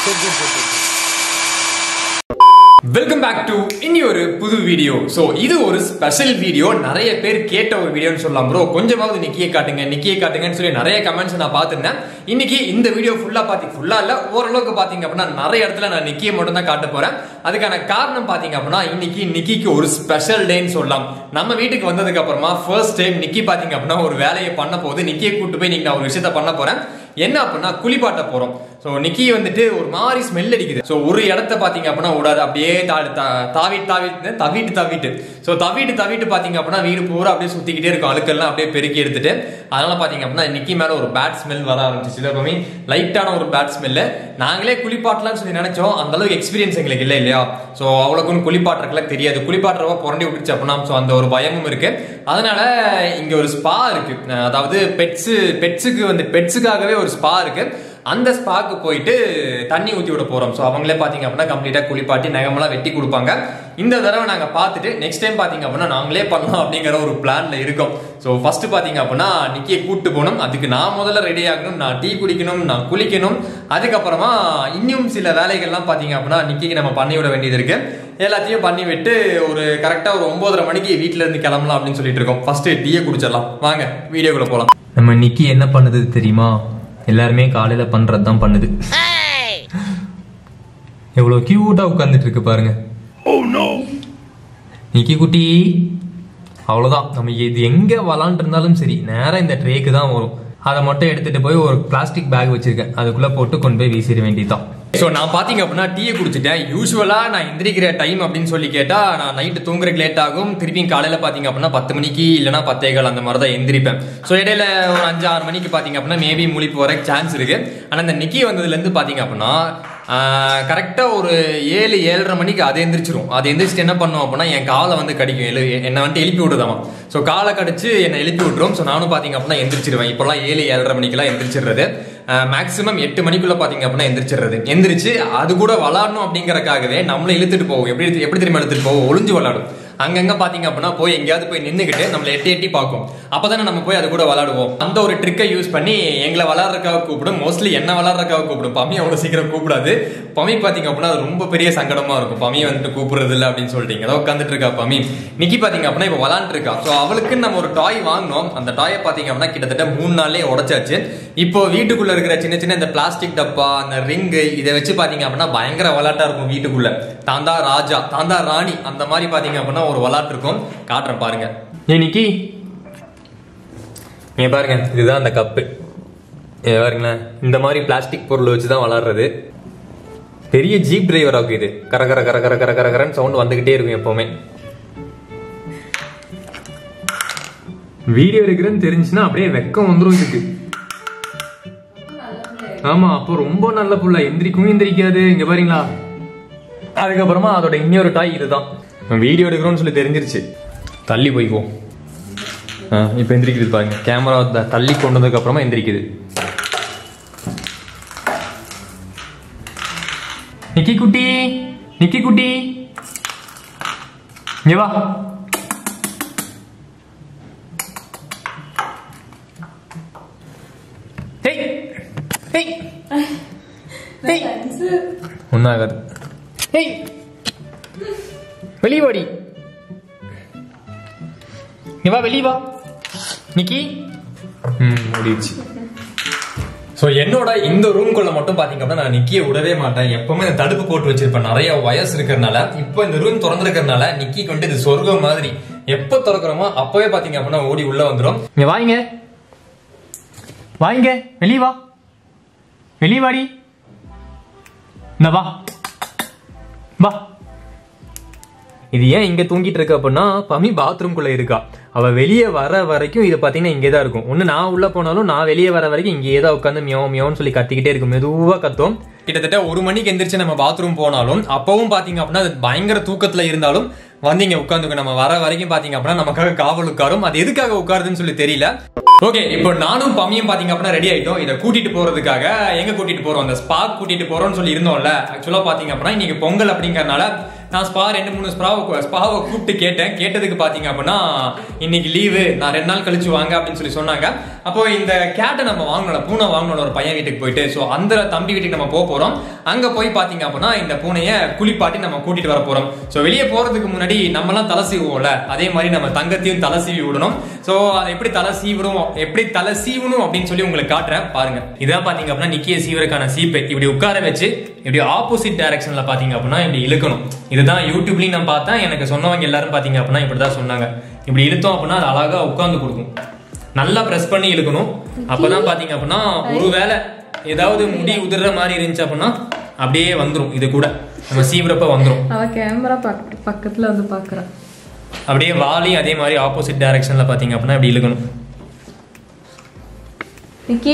Welcome back to இனி ஒரு புது வீடியோ ஸோ இது ஒரு ஸ்பெஷல் வீடியோ நிறைய பேர் கேட்ட ஒரு வீடியோன்னு சொல்லலாம் ப்ரோ கொஞ்சமாவது நிக்கியை காட்டுங்க நிக்கியை காட்டுங்கன்னு சொல்லி நிறைய கமெண்ட்ஸ் நான் பார்த்துருந்தேன் இன்னைக்கு இந்த வீடியோ ஃபுல்லா பார்த்தி ஃபுல்லா இல்ல ஓரளவுக்கு பாத்தீங்க அப்படின்னா நிறைய இடத்துல நான் நிக்கியை மட்டும் தான் காட்ட போறேன் அதுக்கான காரணம் பாத்தீங்க அப்படின்னா இன்னைக்கு நிக்கிக்கு ஒரு ஸ்பெஷல் டேன்னு சொல்லலாம் நம்ம வீட்டுக்கு வந்ததுக்கு அப்புறமா ஃபர்ஸ்ட் டைம் நிக்கி பாத்தீங்க அப்படின்னா ஒரு வேலையை பண்ண போது நிக்கியை கூட்டு போய் இன்னைக்கு நான் ஒரு விஷயத்த பண்ண போறேன் என்ன அப்படின்னா குளிப்பாட்ட போறோம் ஸோ நிக்கி வந்துட்டு ஒரு மாதிரி ஸ்மெல் அடிக்குது ஸோ ஒரு இடத்த பாத்தீங்க அப்படின்னா விடாது அப்படியே தா தா- தாவிட்டு தாவிட்டு தவிட்டு தவிட்டு ஸோ தவிட்டு தவிட்டு பாத்தீங்க அப்படின்னா வீடு பூரா அப்படியே சுத்திக்கிட்டே இருக்கும் அழுக்கெல்லாம் அப்படியே பெருக்கி எடுத்துட்டு அதனால பாத்தீங்க அப்படின்னா நிக்கி மேல ஒரு பேட் ஸ்மெல் வர ஆரம்பிச்சிச்சு எப்பவுமே லைட்டான ஒரு பேட் ஸ்மெல்லு நாங்களே குளிப்பாட்டலாம்னு சொல்லி நினைச்சோம் அந்த அளவுக்கு எக்ஸ்பீரியன்ஸ் எங்களுக்கு இல்லை இல்லையா ஸோ அவ்வளோக்குன்னு குளிப்பாட்டுறதுக்குலாம் தெரியாது குளிப்பாட்டுறவ புரண்டி விட்டுச்சு அப்படின்னா ஸோ அந்த ஒரு பயமும் இருக்கு அதனால இங்க ஒரு ஸ்பா இருக்கு அஹ் அதாவது பெட்ஸு பெட்ஸுக்கு வந்து பெட்ஸுக்காகவே ஒரு ஸ்பா இருக்கு அந்த ஸ்பாக்கு போயிட்டு தண்ணி ஊற்றி விட போறோம் ஸோ அவங்களே பார்த்தீங்க அப்படின்னா கம்ப்ளீட்டாக குளிப்பாட்டி நகமெல்லாம் வெட்டி கொடுப்பாங்க இந்த தடவை நாங்கள் பார்த்துட்டு நெக்ஸ்ட் டைம் பார்த்தீங்க அப்படின்னா நாங்களே பண்ணலாம் அப்படிங்கிற ஒரு பிளான்ல இருக்கோம் ஸோ ஃபர்ஸ்ட் பார்த்தீங்க அப்படின்னா நிக்கியை கூட்டு போகணும் அதுக்கு நான் முதல்ல ரெடி ஆகணும் நான் டீ குடிக்கணும் நான் குளிக்கணும் அதுக்கப்புறமா இன்னும் சில வேலைகள்லாம் பார்த்தீங்க அப்படின்னா நிக்கிக்கு நம்ம பண்ணி விட வேண்டியது இருக்கு எல்லாத்தையும் பண்ணி விட்டு ஒரு கரெக்டாக ஒரு ஒன்பதரை மணிக்கு வீட்டில இருந்து கிளம்பலாம் அப்படின்னு சொல்லிட்டு இருக்கோம் ஃபர்ஸ்ட் டீயை குடிச்சிடலாம் வாங்க வீடியோக்குள்ள போகலாம் நம்ம நிக்கி என்ன பண்ணுது தெரியுமா எல்லாருமே காலையில பண்றது தான் பண்ணுது எவ்வளவு கியூட்டா உட்கார்ந்துட்டு இருக்கு பாருங்க நிக்கி குட்டி அவ்வளவுதான் நம்ம இது எங்க விளாண்டு இருந்தாலும் சரி நேரா இந்த ட்ரேக்கு தான் வரும் அதை மட்டும் எடுத்துட்டு போய் ஒரு பிளாஸ்டிக் பேக் வச்சிருக்கேன் அதுக்குள்ள போட்டு கொண்டு போய் வீசிட வேண்டியதுதான் ஸோ நான் பாத்தீங்க அப்படின்னா டீயை குடிச்சிட்டேன் யூஸ்வலா நான் எந்திரிக்கிற டைம் அப்படின்னு சொல்லி கேட்டா நான் நைட்டு தூங்குறதுக்கு லேட் ஆகும் திருப்பியும் காலையில பாத்தீங்க அப்படின்னா பத்து மணிக்கு இல்லைன்னா பத்தேகால் அந்த மாதிரி தான் எந்திரிப்பேன் ஸோ இடையில ஒரு அஞ்சு ஆறு மணிக்கு பாத்தீங்க அப்படின்னா மேபி முழிப்பு வர சான்ஸ் இருக்கு ஆனா இந்த நிக்கி வந்ததுல இருந்து பாத்தீங்க அப்படின்னா கரெக்டாக ஒரு ஏழு ஏழரை மணிக்கு அது எந்திரிச்சிரும் அது எந்திரிச்சிட்டு என்ன பண்ணும் அப்படின்னா என் காலை வந்து கடிக்கும் எழு என்னை வந்துட்டு எழுப்பி விடுதாமா ஸோ காலை கடிச்சு என்னை எழுப்பி விட்டுரும் ஸோ நானும் பார்த்தீங்க அப்படின்னா எந்திரிச்சிருவேன் இப்போல்லாம் ஏழு ஏழரை மணிக்கெல்லாம் எந்திரிச்சிடுறது மேக்ஸிமம் எட்டு மணிக்குள்ள பார்த்தீங்க அப்படின்னா எந்திரிச்சிடுறது எந்திரிச்சு அது கூட விளாடணும் அப்படிங்கறக்காகவே நம்மளை இழுத்துட்டு போகும் எப்படி எப்படி தெரியுமா இழுத்துட்டு போகும் ஒளிஞ்சு விளாடும் அங்கங்க பாத்தீங்க அப்படின்னா போய் எங்கேயாவது போய் நின்னுக்கிட்டு நம்மளை எட்டி எட்டி பார்க்கும் அப்பதானே நம்ம போய் அது கூட விளாடுவோம் அந்த ஒரு ட்ரிக்கை யூஸ் பண்ணி எங்களை விளாட்றதுக்காக கூப்பிடும் மோஸ்ட்லி என்ன விளாட்றதுக்காக கூப்பிடும் பம்மி அவ்வளவு சீக்கிரம் கூப்பிடாது பம்மி பாத்தீங்க அப்படின்னா அது ரொம்ப பெரிய சங்கடமா இருக்கும் பம்மி வந்துட்டு கூப்பிடுறது இல்லை அப்படின்னு சொல்லிட்டீங்க ஏதோ உட்காந்துட்டு இருக்கா பம்மி நிக்கி பாத்தீங்க அப்படின்னா இப்போ விளாண்டு இருக்கா ஸோ அவளுக்கு நம்ம ஒரு டாய் வாங்கினோம் அந்த டாயை பாத்தீங்க அப்படின்னா கிட்டத்தட்ட மூணு நாள்லயே உடைச்சாச்சு இப்போ வீட்டுக்குள்ள இருக்கிற சின்ன சின்ன இந்த பிளாஸ்டிக் டப்பா அந்த ரிங்கு இதை வச்சு பாத்தீங்க அப்படின்னா பயங்கர விளாட்டா இருக்கும் வீட்டுக்குள்ள தாந்தா ராஜா தாந்தா ராணி அந்த மாதிரி பாத்தீங்க அப்படின்னா ஒரு விளாட்டு இருக்கும் காட்டுறேன் பாருங்க இன்னைக்கு நீங்க பாருங்க இதுதான் அந்த கப்பு இது பாருங்களேன் இந்த மாதிரி பிளாஸ்டிக் பொருள் வச்சு தான் விளாடுறது பெரிய ஜீப் டிரைவர் ஆகும் இது கர கர கர கர கர கர கரன்னு சவுண்ட் வந்துகிட்டே இருக்கும் எப்பவுமே வீடியோ எடுக்கிறேன்னு தெரிஞ்சுன்னா அப்படியே வெக்கம் வந்துரும் இதுக்கு ஆமா அப்போ ரொம்ப நல்ல புள்ள எந்திரிக்கவும் எந்திரிக்காது இங்க பாருங்களா அதுக்கப்புறமா அதோட இன்னொரு டாய் இதுதான் வீடியோ எடுக்கிறோம்னு சொல்லி தெரிஞ்சிருச்சு தள்ளி போய்க்குவோம் ஆ இப்போ எந்திரிக்குது பாருங்க கேமரா தள்ளி கொண்டு வந்ததுக்கு அப்புறமா எந்திரிக்குது நிக்கி குட்டி நிக்கி குட்டி இங்க வா ஹேய் ஹேய் ஹேய் ஒன்றாகாது ஹேய் வெளியே வாடி இங்க வா வெளியே வா நிக்கி ம் முடிச்சு ஸோ என்னோட இந்த ரூம்குள்ள மட்டும் பாத்தீங்க அப்படின்னா நான் நிக்கிய விடவே மாட்டேன் எப்பவுமே இந்த தடுப்பு போட்டு வச்சிருப்பேன் நிறைய வயசு இருக்கிறதுனால இப்போ இந்த ரூம் திறந்திருக்கிறதுனால நிக்கிக்கு வந்துட்டு இது சொர்க்கம் மாதிரி எப்போ திறக்கிறோமோ அப்பவே பாத்தீங்க அப்படின்னா ஓடி உள்ள வந்துடும் இங்க வாங்க வாங்க வெளியே வா வெளியே வாடி இந்த வா வா இது ஏன் இங்க தூங்கிட்டு இருக்க அப்படின்னா பமி பாத்ரூம்குள்ள இருக்கா அவ வெளியே வர வரைக்கும் இது பாத்தீங்கன்னா இங்கே தான் இருக்கும் ஒண்ணு நான் உள்ள போனாலும் நான் வெளியே வர வரைக்கும் இங்கேயே தான் உட்காந்து மியோ மியோன்னு சொல்லி கத்திக்கிட்டே இருக்கும் மெதுவா கத்தும் கிட்டத்தட்ட ஒரு மணிக்கு எந்திரிச்சு நம்ம பாத்ரூம் போனாலும் அப்பவும் பாத்தீங்க அப்படின்னா அது பயங்கர தூக்கத்துல இருந்தாலும் வந்தீங்க உட்காந்துக்க நம்ம வர வரைக்கும் பாத்தீங்க அப்படின்னா நமக்காக காவல் உட்காரும் அது எதுக்காக உட்காருதுன்னு சொல்லி தெரியல ஓகே இப்போ நானும் பம்மியும் பாத்தீங்க அப்படின்னா ரெடி ஆயிட்டோம் இதை கூட்டிட்டு போறதுக்காக எங்க கூட்டிட்டு போறோம் அந்த ஸ்பாக் கூட்டிட்டு போறோம்னு சொல்லி இருந்தோம்ல ஆக்சுவலா பாத்தீங்க அப்படின்னா இன்னைக்கு பொங்கல் அப்படிங்கறனால நான் ஸ்பா ரெண்டு மூணு ஸ்பாவை ஸ்பாவை கூப்பிட்டு கேட்டேன் கேட்டதுக்கு பாத்தீங்க அப்படின்னா இன்னைக்கு லீவு நான் ரெண்டு நாள் கழிச்சு வாங்க அப்படின்னு சொல்லி சொன்னாங்க அப்போ இந்த கேட்டை நம்ம வாங்கணும் பூனை வாங்கணும் ஒரு பையன் வீட்டுக்கு போயிட்டு ஸோ அந்த தம்பி வீட்டுக்கு நம்ம போக போறோம் அங்க போய் பாத்தீங்க அப்படின்னா இந்த பூனையை குளிப்பாட்டி நம்ம கூட்டிட்டு வர போறோம் ஸோ வெளியே போறதுக்கு முன்னாடி நம்மலாம் தலை சீவுவோம்ல அதே மாதிரி நம்ம தங்கத்தையும் தலை சீவி விடணும் ஸோ அதை எப்படி தலை சீவிடும் எப்படி தலை சீவணும் அப்படின்னு சொல்லி உங்களுக்கு காட்டுறேன் பாருங்க இதான் பாத்தீங்க அப்படின்னா நிக்கிய சீவருக்கான சீப்பை இப்படி உட்கார வச்சு இப்படி ஆப்போசிட் டைரக்ஷன்ல பாத்தீங்க அப்படின்னா இப்படி இழுக்கணும் இதுதான் யூடியூப்லயும் நான் பார்த்தேன் எனக்கு சொன்னவங்க எல்லாரும் பாத்தீங்க அப்படின்னா இப்படிதான் சொன்னாங்க இப்படி இழுத்தோம் அப்படின்னா அது அழகா உட்கார்ந்து கொடுக்கும் நல்லா பிரஸ் பண்ணி இழுக்கணும் அப்பதான் பாத்தீங்க அப்படின்னா ஒருவேளை ஏதாவது முடி உதிர்ற மாதிரி இருந்துச்சு அப்படின்னா அப்படியே வந்துரும் இது கூட நம்ம சீவுறப்ப வந்துரும் அவ கேமரா பக்கத்துல வந்து பாக்குறான் அப்படியே வாலையும் அதே மாதிரி ஆப்போசிட் டைரக்ஷன்ல பாத்தீங்க அப்படின்னா இப்படி இழுக்கணும் நிக்கி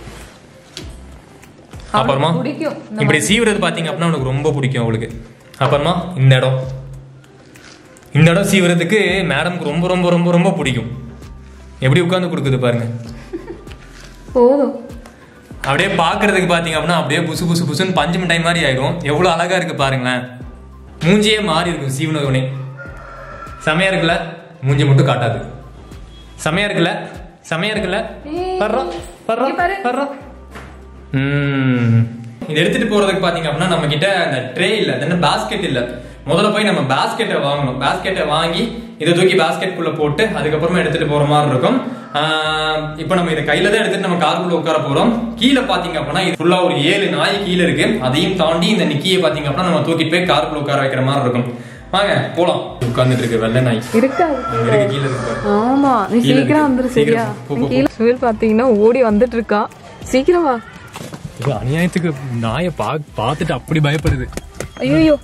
அப்புறமா பிடிக்கும் இப்படி சீவுறது பாத்தீங்க அப்படின்னா உனக்கு ரொம்ப பிடிக்கும் அவளுக்கு அப்புறமா இந்த இடம் இந்த இடம் சீவுறதுக்கு மேடம்க்கு ரொம்ப ரொம்ப ரொம்ப ரொம்ப பிடிக்கும் எப்படி உட்கார்ந்து கொடுக்குது பாருங்க போதும் அப்படியே பாக்குறதுக்கு பாத்தீங்க அப்படின்னா அப்படியே புசு புசு புசுன்னு பஞ்சு மிட்டாய் மாதிரி ஆயிடும் எவ்வளவு அழகா இருக்கு பாருங்களேன் மூஞ்சியே மாறி இருக்கும் சீவனதுனே செமையா இருக்குல்ல மூஞ்சி மட்டும் காட்டாது செமையா இருக்குல்ல செமையா இருக்குல்ல ஏய், பர்றோம் பர்றோம் இங்க பாரு. பர்றோம் ம் இது எடுத்துட்டு போறதுக்கு பாத்தீங்க அப்படின்னா நம்ம கிட்ட அந்த ட்ரே இல்ல அது என்ன பாஸ்கெட் இல்ல முதல்ல போய் நம்ம பாஸ்கெட்டை வாங்கணும் பாஸ்கெட்டை வாங்கி இதை தூக்கி பாஸ்கெட் குள்ள போட்டு அதுக்கப்புறமா எடுத்துட்டு போற மாதிரி இருக்கும் ஆஹ் இப்போ நம்ம இதை கையில தான் எடுத்துட்டு நம்ம காருக்குள்ள உட்கார போறோம் கீழே பாத்தீங்க அப்படின்னா இது ஃபுல்லா ஒரு ஏழு நாய் கீழே இருக்கு அதையும் தாண்டி இந்த நிக்கியை பாத்தீங்க அப்படின்னா நம்ம தூக்கிட்டு போய் காருக்குள்ள உட்கார வைக்கிற மாதிரி இருக்கும் வாங்க போலாம் உட்கார்ந்துட்டு இருக்கு வெள்ளை நாய் இருக்காது அங்க இருக்கு கீழே இருக்கு பாரு. ஆமா நீ கீழ சீக்கிரம் இருக்கு. வந்துரு சீக்கிரம் சரியா போ, போ, நீ கீழே சுவில் பாத்தீங்கன்னா ஓடி வந்துட்டு இருக்கா சீக்கிரம் வா இது அநியாயத்துக்கு நாயை பா பார்த்துட்டு அப்படி பயப்படுது ஐயோ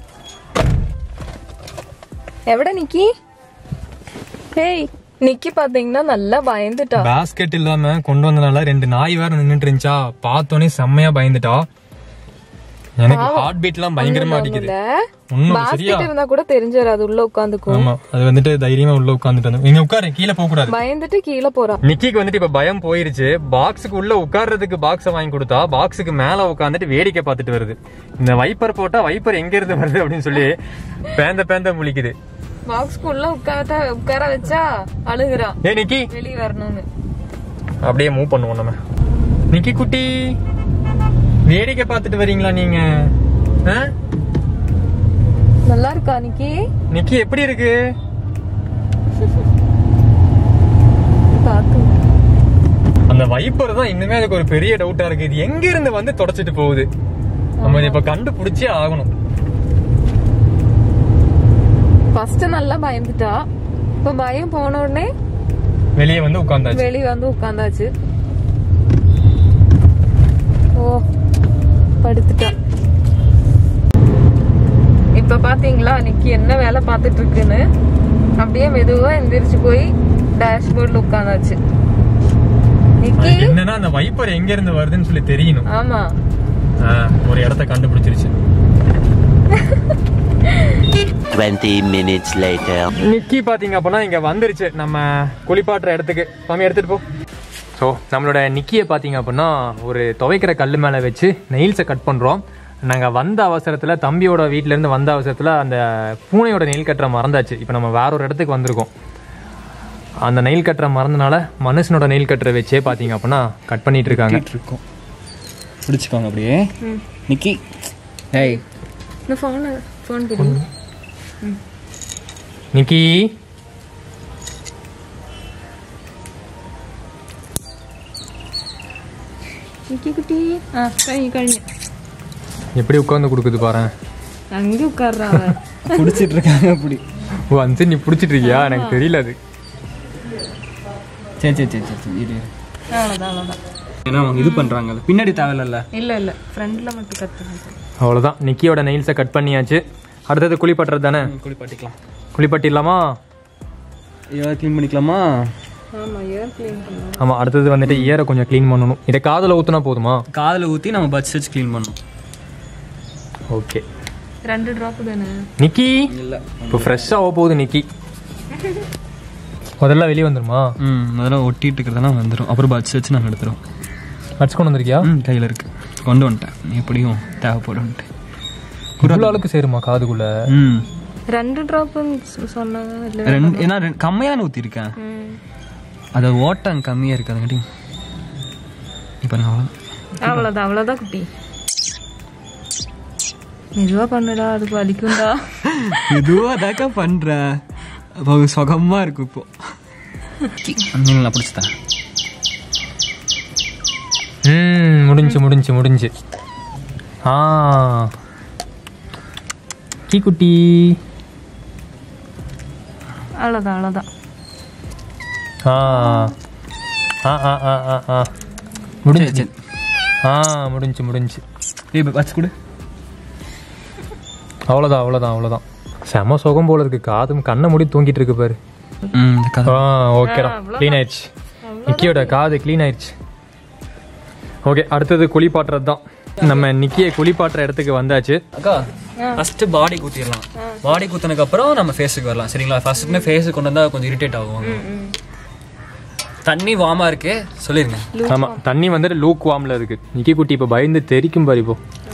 எவட நிக்கி ஹேய் நிக்கி பாத்தீங்கன்னா நல்லா பயந்துட்டா பாஸ்கெட் இல்லாம கொண்டு வந்தனால ரெண்டு நாய் வேற நின்னுட்டு இருந்துச்சா பார்த்தோன்னே செம்மையா பயந்துட்டா எனக்கு ஹார்ட் பீட் எல்லாம் பயங்கரமா அடிக்குது இல்ல ஒண்ணும் சரியா பாஸ்கெட் இருந்தா கூட தெரிஞ்சாரு அது உள்ள உட்காந்துக்கும் ஆமா அது வந்துட்டு தைரியமா உள்ள உட்காந்துட்டு வந்து இங்க உட்காரு கீழே போக கூடாது பயந்துட்டு கீழே போறா நிக்கிக்கு வந்துட்டு இப்ப பயம் போயிருச்சு பாக்ஸுக்கு உள்ள உட்கார்றதுக்கு பாக்ஸ வாங்கி கொடுத்தா பாக்ஸுக்கு மேல உட்காந்துட்டு வேடிக்கை பார்த்துட்டு வருது இந்த வைப்பர் போட்டா வைப்பர் எங்க இருந்து வருது அப்படின்னு சொல்லி பேந்த பேந்த முழிக்குது பாக்ஸ்க்கு உள்ள உட்கார உட்கார வச்சா அழுகுறா ஏ நிக்கி வெளிய வரணும்னு அப்படியே மூவ் பண்ணுவோம் நம்ம நிக்கி குட்டி வேடிக்கை பார்த்துட்டு வரீங்களா நீங்க ஆ? நல்லா இருக்கா நிக்கி நிக்கி எப்படி இருக்கு பாத்து அந்த வைப்பர் தான் இன்னுமே அதுக்கு ஒரு பெரிய டவுட்டா இருக்கு இது எங்க இருந்து வந்து தொடச்சிட்டு போகுது நம்ம இதை இப்ப கண்டுபிடிச்சே ஆகணும் ஃபர்ஸ்ட் நல்லா பயந்துட்டா இப்ப பயம் போன உடனே வெளியே வந்து உட்கார்ந்தாச்சு வெளிய வந்து உட்கார்ந்தாச்சு ஓ படுத்துட்டா இப்ப பாத்தீங்களா நிக்கி என்ன வேலை பார்த்துட்டு இருக்குன்னு அப்படியே மெதுவா எந்திரிச்சு போய் டேஷ்போர்ட்ல உட்கார்ந்தாச்சு நிக்கி அதுக்கு என்னன்னா அந்த வைப்பர் எங்க இருந்து வருதுன்னு சொல்லி தெரியணும் ஆமா ஆ, ஒரு இடத்த கண்டுபிடிச்சிருச்சு 20 minutes later. நிக்கி பாத்தீங்க அப்படின்னா இங்க வந்துருச்சு நம்ம குளிப்பாட்டுற இடத்துக்கு மாமி எடுத்துட்டு போ ஸோ நம்மளோட நிக்கியை பார்த்தீங்க அப்படின்னா ஒரு துவைக்கிற கல் மேலே வச்சு நெயில்ஸை கட் பண்ணுறோம் நாங்கள் வந்த அவசரத்தில் தம்பியோட வீட்டிலேருந்து வந்த அவசரத்தில் அந்த பூனையோட நெயில் கட்டுற மறந்தாச்சு இப்போ நம்ம வேற ஒரு இடத்துக்கு வந்திருக்கோம் அந்த நெயில் கட்டுற மறந்தனால மனுஷனோட நெயில் கட்டுற வச்சே பார்த்தீங்க அப்படின்னா கட் பண்ணிட்டு இருக்காங்க இருக்கும் பிடிச்சிக்கோங்க அப்படியே நிக்கி ஏய் இந்த ஃபோன் ஃபோன் பண்ணி நிக்கி நிக்கி குட்டி ஆ கழி கழி எப்படி உட்காந்து கொடுக்குது பாரு அங்கே உட்கார்றா அவ பிடிச்சிட்டு இருக்காங்க அப்படி ஓ அந்த நீ பிடிச்சிட்டு இருக்கியா எனக்கு தெரியல அது சரி சரி சரி சரி சரி இரு இரு. அவ்வளோதான் அவ்வளோதான் ஏன்னா அவங்க இது பண்றாங்கல்ல பின்னாடி தேவையில்ல இல்ல இல்ல ஃப்ரண்ட்ல மட்டும் கத்துறேன் அவ்வளோதான் நிக்கியோட நெயில்ஸை கட் பண்ணியாச்சு அடுத்தது குளிப்பட்டுறது தானே குளிப்பாட்டிக்கலாம் குளிப்பட்டிடலாமா ஏதாவது க்ளீன் பண்ணிக்கலாமா ஆமா ஏர் க்ளீன் பண்ணலாம் ஆமாம் அடுத்தது வந்துட்டு இயரை கொஞ்சம் க்ளீன் பண்ணணும் இதை காதில் ஊற்றுனா போதுமா காதில் ஊற்றி நம்ம பட்ஸ் வச்சு க்ளீன் பண்ணணும் ஓகே ரெண்டு டிராப் தானே நிக்கி இல்லை இப்போ ஃப்ரெஷ்ஷாக ஆக போகுது நிக்கி முதல்ல வெளியே வந்துருமா ம் அதெல்லாம் ஒட்டிட்டு இருக்கிறதெல்லாம் வந்துடும் அப்புறம் பட்ஸ் வச்சு நாங்கள் எடுத்துருவோம் வச்சு கொண்டு வந்திருக்கியா ம் கையில் இருக்கு கொண்டு வந்துட்டேன் எப்படியும் தேவைப்படும்ட்டு இவ்வளோ அளவுக்கு சேருமா காதுக்குள்ள ம் ரெண்டு ட்ராப்னு சொன்னாங்க இல்ல ரெண்டு ஏன்னா ரெண்டு கம்மியாக தானே ஊற்றிருக்கேன் ம். அது ஓட்டம் கம்மியாக இருக்கு அதுங்காட்டி இப்போ நான் அவ்வளோ அவ்வளோதான் அவ்வளோதான் குட்டி மெதுவா பண்ணுடா அது வலிக்கும்டா எதுவாக தாக்கா பண்ணுறேன் அப்போ சுகமாக இருக்கு இப்போ மீன் நான் பிடிச்சிட்டேன் ம் முடிஞ்சு முடிஞ்சு முடிஞ்சு ஆ கீ குட்டி அவ்வளோதான் அவ்வளோதான் ஆ ஆ ஆ ஆ ஆ ஆ முடிஞ்சு ஆ முடிஞ்சு முடிஞ்சு ஏய் வச்சு கொடு அவ்வளோதான் அவ்வளோதான் அவ்வளோதான் செம சுகம் போல இருக்கு காதும் கண்ணை மூடி தூங்கிட்டு இருக்கு பாரு ம் இந்த கதை ஆ ஓகேடா க்ளீன் ஆயிடுச்சு நிக்கியோட காது க்ளீன் ஆயிடுச்சு ஓகே அடுத்தது குளிப்பாட்டுறது தான் நம்ம நிக்கியை குளிப்பாட்டுற இடத்துக்கு வந்தாச்சு அக்கா ஃபர்ஸ்ட் பாடி ஊத்திடலாம் பாடி ஊத்தினதுக்கு அப்புறம் நம்ம ஃபேஸுக்கு வரலாம் சரிங்களா ஃபர்ஸ்ட் ஃபேஸுக்கு கொண்டு வந்தா கொஞ்சம் இரிட்டேட் ஆகும் தண்ணி வார்மா இருக்கு சொல்லிருங்க ஆமா தண்ணி வந்துட்டு லூக் வார்ம்ல இருக்கு நிக்கி குட்டி இப்போ பயந்து தெரிக்கும் பாரு இப்போ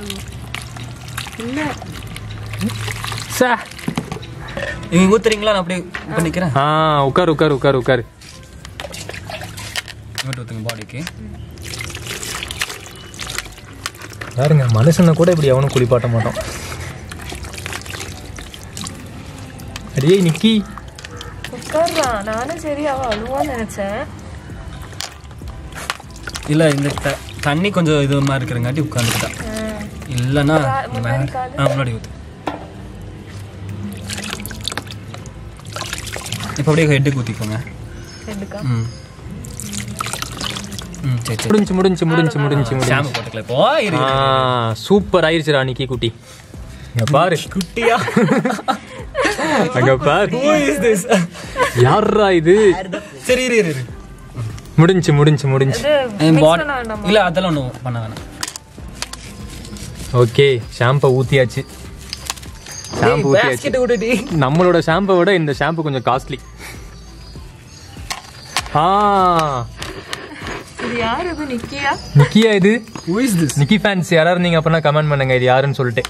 சே நீங்க ஊத்துறீங்களா நான் அப்படியே இப்ப நிக்கிறேன் ஆ உட்காரு உட்காரு உட்காரு உட்காரு இங்கிட்டு ஊத்துங்க பாடிக்கு யாருங்க மனுஷனை கூட இப்படி எவனும் குளிப்பாட்ட மாட்டான் அடியே நிக்கி உட்கார்றான் நானும் சரி அவ அழுவான்னு நினைச்சேன் இல்ல இந்த த- தண்ணி கொஞ்சம் இது மாதிரி இருக்கிறங்காட்டி உட்காந்துக்கிட்டா இல்லைன்னா முன்னாடி காலு. ஆ முன்னாடி ஊத்து இப்போ அப்படியே ஹெட்டுக்கு ஊற்றிக்கோங்க ரெண்டுக்கா ம் ம் சரி சரி முடிஞ்சு முடிஞ்சு முடிஞ்சு முடிஞ்சு முடிஞ்சு ஷாம்பு போட்டுக்கலாம் இப்போ இரு ஆ சூப்பர் ஆயிருச்சுடா நிக்கி குட்டி இங்க பாரு குட்டியா அங்க பாரு Who is this? யாரா இது சரி இரு இரு இரு முடிஞ்சு முடிஞ்சு முடிஞ்சு இது என் mix body- பண்ண வேண்டாமா இல்ல அதெல்லாம் ஒன்றும் பண்ண வேணாம் ஓகே ஷாம்பை ஊத்தியாச்சு ஷாம்பு ஊத்தியாச்சு basket விட்டுடி நம்மளோட ஷாம்பை விட இந்த ஷாம்பு கொஞ்சம் காஸ்ட்லி ஆ இது யார் இது நிக்கியா நிக்கியா இது Who is this? Nikki fans யாராவது நீங்க அப்பனா கமெண்ட் பண்ணுங்க இது யாருன்னு சொல்லிட்டு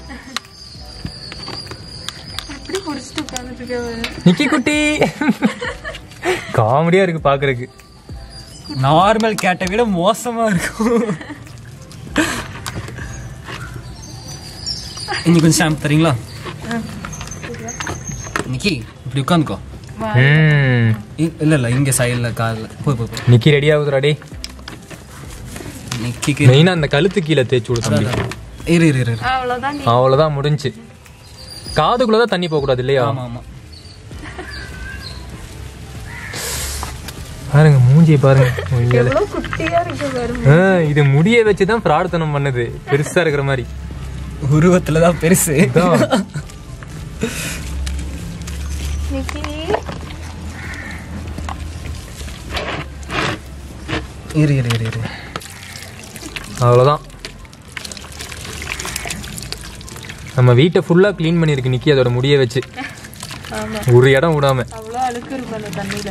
எப்படி குடிச்சிட்டு உட்காந்துட்டு இருக்க நிக்கி குட்டி காமெடியா இருக்கு பாக்குறதுக்கு நார்மல் கேட்டை விட மோசமா இருக்கும் இங்க கொஞ்சம் ஷாம்பு தரீங்களா நிக்கி இப்படி உட்காந்துக்கோ ம். இல்ல இல்ல இங்க சைடுல கால்ல போய் போய் போய் நிக்கி ரெடி ஆகுதுடா டே நிக்கிக்கு மெயினா அந்த கழுத்து கீழே தேய்ச்சி விடு தம்பி இரு இரு இரு இரு. அவ்வளவுதான் நீ அவ்வளவுதான் முடிஞ்சு காதுக்குள்ளதான் தண்ணி போக கூடாது இல்லையா ஆமா ஆமா பாருங்க மூஞ்சி பாருங்க உண்மையிலே. எவ்வளவு குட்டியா இருக்கு பாரு ஆ, இது முடிய வச்சுதான் பிரார்த்தனம் பண்ணுது பெருசா இருக்கிற மாதிரி உருவத்துல தான் பெருசு இதான். நிக்கி இரு இரு இரு இரு அவ்வளவுதான் நம்ம வீட்டை ஃபுல்லா க்ளீன் பண்ணிருக்கு நிக்கி அதோட முடிய வச்சு ஆமா ஒரு இடம் விடாம அவ்வளவு அழுக்கு இருக்கும் அந்த தண்ணியில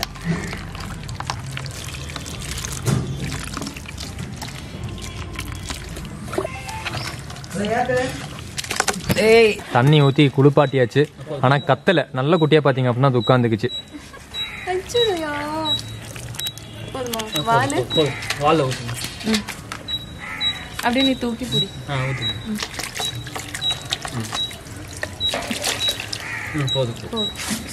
ஏய் தண்ணி ஊத்தி குளிப்பாட்டியாச்சு ஆனா கத்தல நல்ல குட்டியா பாத்தீங்க அப்படின்னா அது உட்காந்துக்குச்சு அச்சுடையா போதுமா வாலு வால்ல ஊத்துங்க அப்படியே நீ தூக்கி பிடி ஆ ஊத்துங்க ம். ம் போதும் போதும்.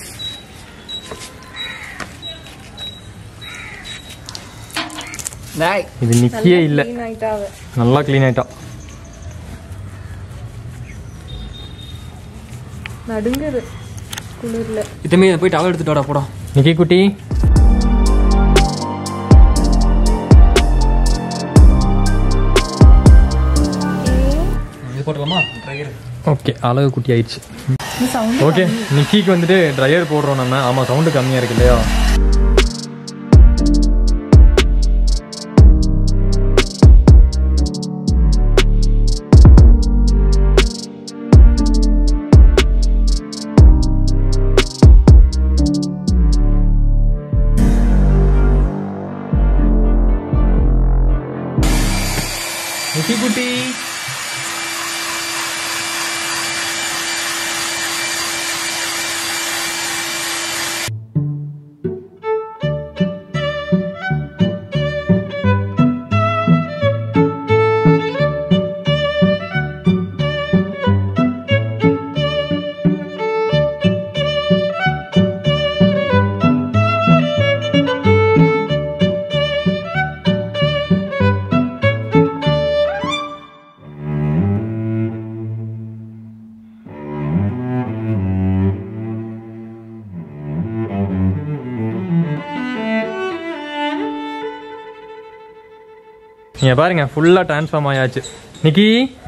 டேய் இது நிக்கியே இல்ல clean ஆயிட்டா அவ. நல்லா க்ளீன் ஆயிட்டா நடுங்குது குளிர்ல இத்தமே போய் டவல் எடுத்துட்டு வாடா போடா நிக்கி குட்டி இது போட்டுக்கலாமா ட்ரையர் ஓகே அழகு குட்டி ஆயிடுச்சு ஓகே நிக்கிக்கு வந்துட்டு ட்ரையர் போடுறோம் நம்ம ஆமா சவுண்டு கம்மியா இருக்கு இல்லையா நிக்கி குட்டி நீங்க பாருங்க ஃபுல்லா டிரான்ஸ்ஃபார்ம் ஆயாச்சு நிக்கி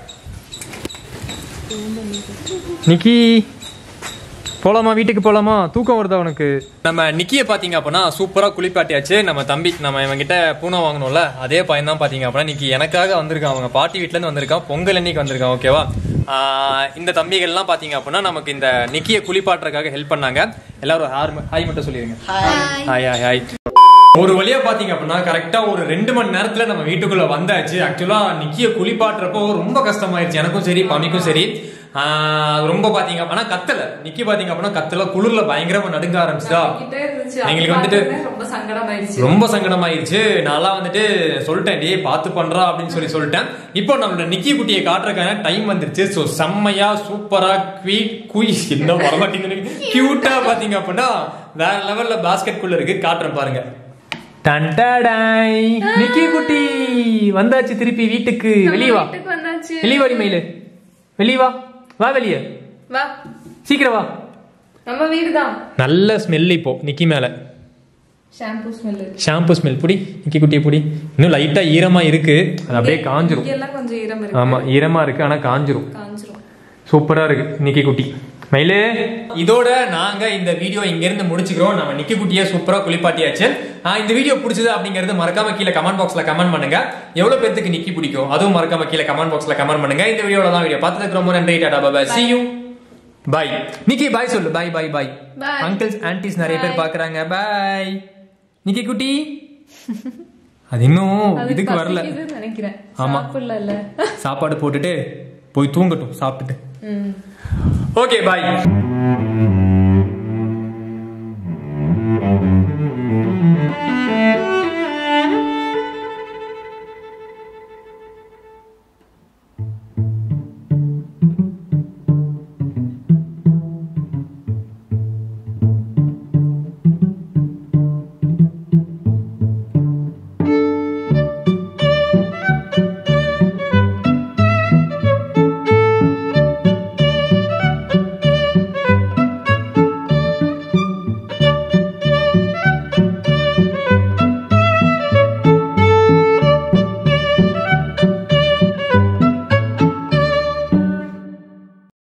நிக்கி போலாமா வீட்டுக்கு போலாமா தூக்கம் வருதா உனக்கு நம்ம நிக்கிய பாத்தீங்க அப்படின்னா சூப்பரா குளிப்பாட்டியாச்சு நம்ம தம்பி நம்ம இவன் கிட்ட பூனை வாங்கணும்ல அதே பையன் தான் பாத்தீங்க அப்படின்னா நிக்கி எனக்காக வந்திருக்கான் அவங்க பாட்டி வீட்ல இருந்து வந்திருக்கான் பொங்கல் அன்னைக்கு வந்திருக்கான் ஓகேவா ஆஹ் இந்த தம்பிகள்லாம் பாத்தீங்க அப்படின்னா நமக்கு இந்த நிக்கிய குளிப்பாட்டுறதுக்காக ஹெல்ப் பண்ணாங்க எல்லாரும் ஹார் ஹாய் மட்டும் சொல்லிருங்க ஹாய் ஹாய் ஹாய் ஒரு வழியா பாத்தீங்க அப்படின்னா கரெக்டா ஒரு ரெண்டு மணி நேரத்துல நம்ம வீட்டுக்குள்ள வந்தாச்சு ஆக்சுவலா நிக்கிய குளிப்பாட்டுறப்போ ரொம்ப கஷ்டமாயிருச்சு எனக்கும் சரி பமிக்கும் சரி ஆஹ் ரொம்ப பாத்தீங்க அப்படின்னா கத்தல நிக்கி பாத்தீங்க அப்படின்னா கத்தல குளிர்ல பயங்கரமா நடுங்க ஆரம்பிச்சா எங்களுக்கு வந்துட்டு ரொம்ப சங்கடமாயிருச்சு ரொம்ப சங்கடமாயிருச்சு நான்லாம் வந்துட்டு சொல்லிட்டேன் டேய் பார்த்து பண்றா அப்படின்னு சொல்லி சொல்லிட்டேன் இப்போ நம்மளோட நிக்கி குட்டியை காட்டுறதுக்கான டைம் வந்துருச்சு ஸோ செம்மையா சூப்பரா குவீட் குய் என்ன வரமாட்டேங்குது கியூட்டா பாத்தீங்க அப்படின்னா வேற லெவல்ல பாஸ்கெட் குள்ள இருக்கு காட்டுறேன் பாருங்க டன்டாடாய் நிக்கி குட்டி வந்தாச்சு திருப்பி வீட்டுக்கு வெளியே வா வீட்டுக்கு வந்தாச்சு வெளியே வாடி மயிலு வெளியே வா வா வெளியே வா சீக்கிரம் வா நம்ம வீடுதான் நல்ல ஸ்மெல் இப்போ நிக்கி மேல ஷாம்பு ஸ்மெல் ஷாம்பு ஸ்மெல் புடி நிக்கி குட்டியை புடி இன்னும் லைட்டா ஈரமா இருக்கு அது அப்படியே காஞ்சிரும் எல்லாம் கொஞ்சம் ஈரம் இருக்கு ஆமா ஈரமா இருக்கு ஆனா காஞ்சிரும் காஞ்சிரும் சூப்பரா இருக்கு நிக்கி குட்டி மயிலு இதோட நாங்க இந்த வீடியோ இங்க இருந்து முடிச்சுக்கிறோம் நம்ம நிக்கி குட்டியை சூப்பரா குளிப்பாட்டியாச்சு ஆஹ் இந்த வீடியோ பிடிச்சது அப்படிங்கிறது மறக்காம கீழே கமெண்ட் பாக்ஸ்ல கமெண்ட் பண்ணுங்க எவ்வளவு பேருக்கு நிக்கி பிடிக்கும் அதுவும் மறக்காம கீழே கமெண்ட் பாக்ஸ்ல கமெண்ட் பண்ணுங்க இந்த வீடியோல தான் வீடியோ பார்த்ததுக்கு ரொம்ப நன்றி டாடா bye see you bye Nikki bye சொல்லு bye bye bye Bye. Uncles aunties நிறைய பேர் பாக்குறாங்க பாய் நிக்கி குட்டி அது இன்னும் இதுக்கு வரல பசிக்குதுன்னு நினைக்கிறேன் ஆமா. சாப்பிடல சாப்பாடு போட்டுட்டு போய் தூங்கட்டும் சாப்பிட்டுட்டு ஓகே பாய்